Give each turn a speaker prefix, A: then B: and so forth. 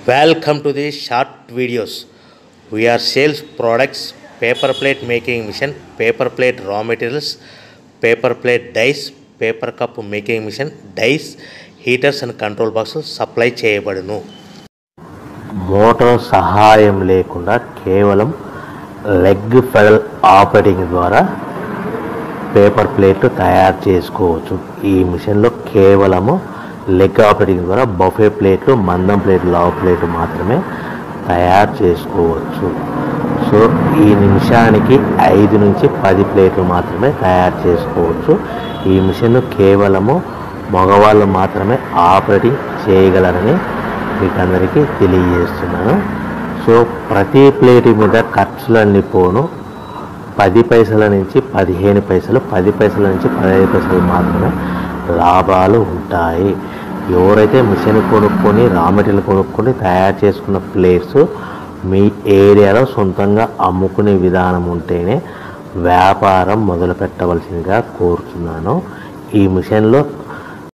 A: Welcome to the short videos. We are sales products, paper plate making machine, paper plate raw materials, paper plate dice, paper cup making machine, dice, heaters and control boxes supply చేయబడును motor సహాయం లేకుండా కేవలం leg pedal operating ద్వారా paper ప్లేట్లు తయారు చేసుకోవచ్చు ఈ మిషన్లో కేవలము లెగ్ ఆపరేటింగ్ ద్వారా బఫే ప్లేట్లు మందం ప్లేట్లు లావు ప్లేట్లు మాత్రమే తయారు చేసుకోవచ్చు సో ఈ నిమిషానికి ఐదు నుంచి పది ప్లేట్లు మాత్రమే తయారు చేసుకోవచ్చు ఈ మిషన్ కేవలము మగవాళ్ళు మాత్రమే ఆపరేటింగ్ చేయగలరని మీకు అందరికీ తెలియజేస్తున్నాను సో ప్రతి ప్లేట్ మీద ఖర్చులన్నీ పోను పది పైసల నుంచి పదిహేను పైసలు పది పైసల నుంచి పదహైదు పైసలు మాత్రమే లాభాలు ఉంటాయి ఎవరైతే మిషన్ కొనుక్కొని రా మెటీరియల్ కొనుక్కొని తయారు చేసుకున్న ప్లేట్స్ మీ ఏరియాలో సొంతంగా అమ్ముకునే విధానం ఉంటేనే వ్యాపారం మొదలు పెట్టవలసిందిగా కోరుతున్నాను ఈ మిషన్లో